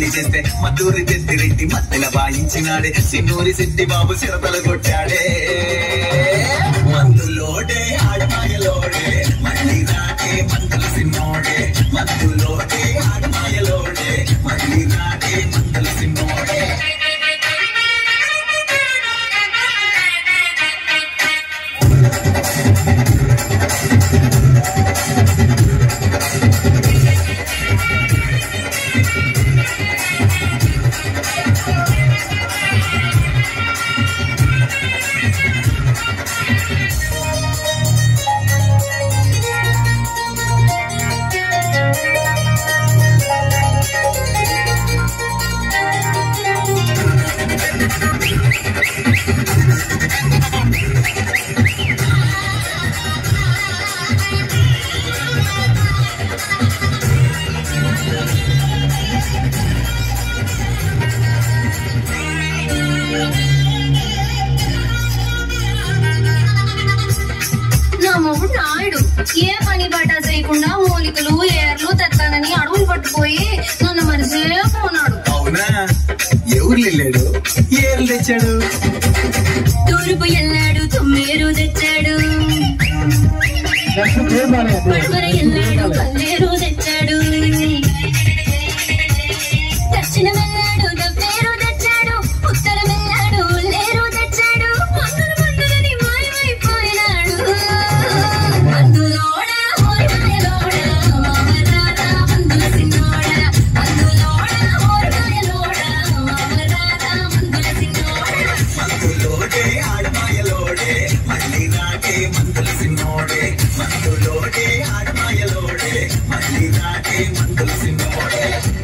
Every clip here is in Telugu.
మద్దూరి చేస్తే మద్దూరి తెత్తిరెడ్డి మద్దెల వాయించినాడే సిన్నూరి సిట్టి బాబు చిరతలు కొట్టాడే మందులోడే ఆడమాయలోడే మళ్ళీ రాకే మందుల సిన్నోడే మందులోడే ఆడమాయలోడే మళ్ళీ రాకే మందుల సిన్నోడే నా మొగుడు నాయుడు ఏ పని బట్ట చేయకుండా మూలికలు ఏర్లు తెత్తానని అడవులు పట్టుపోయి నన్ను మరిసే పోనాడు అవునా ఎవరు వెళ్ళాడు ఏళ్ళు తెచ్చాడు తూర్పు ఎల్లాడు తుమ్మేరు తెచ్చాడు పడమర ఎల్లాడు కల్లేరు తెచ్చాడు దక్షిణ వెళ్ళాడు దబ్బేరు తెచ్చాడు ఉత్తరం వెళ్ళాడు లేరు తెచ్చాడు మందులు మందులని మాయమైపోయినాడు మందులోడా ఓర్గాయలోడా మామరారా మందుల సిన్నోడా మందులోడా ఓర్గాయలోడా మామరారా మందుల సిన్నోడా మందులోడే ఆడమాయలోడే మళ్ళీ రాకే మందుల సిన్నోడే మందులోడే ఆడమాయలోడే మళ్ళీ రాకే మందుల సిన్నోడే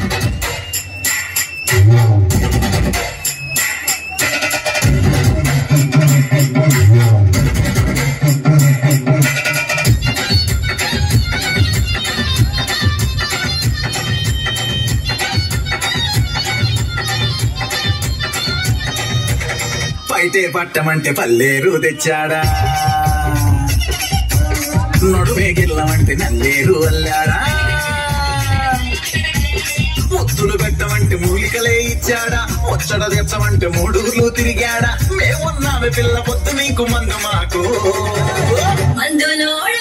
పైటే పట్టమంటే పల్లేరు తెచ్చాడా నడుమే గిల్లమంటే నల్లేరు అల్లాడా ముద్దులు పెట్టమంటే మూలికలే ఇచ్చాడా ముచ్చట తెచ్చమంటే మూడుగులు తిరిగాడా మేమున్నామే పిల్ల పొత్తు నీకు మందు మాకు మందులోడ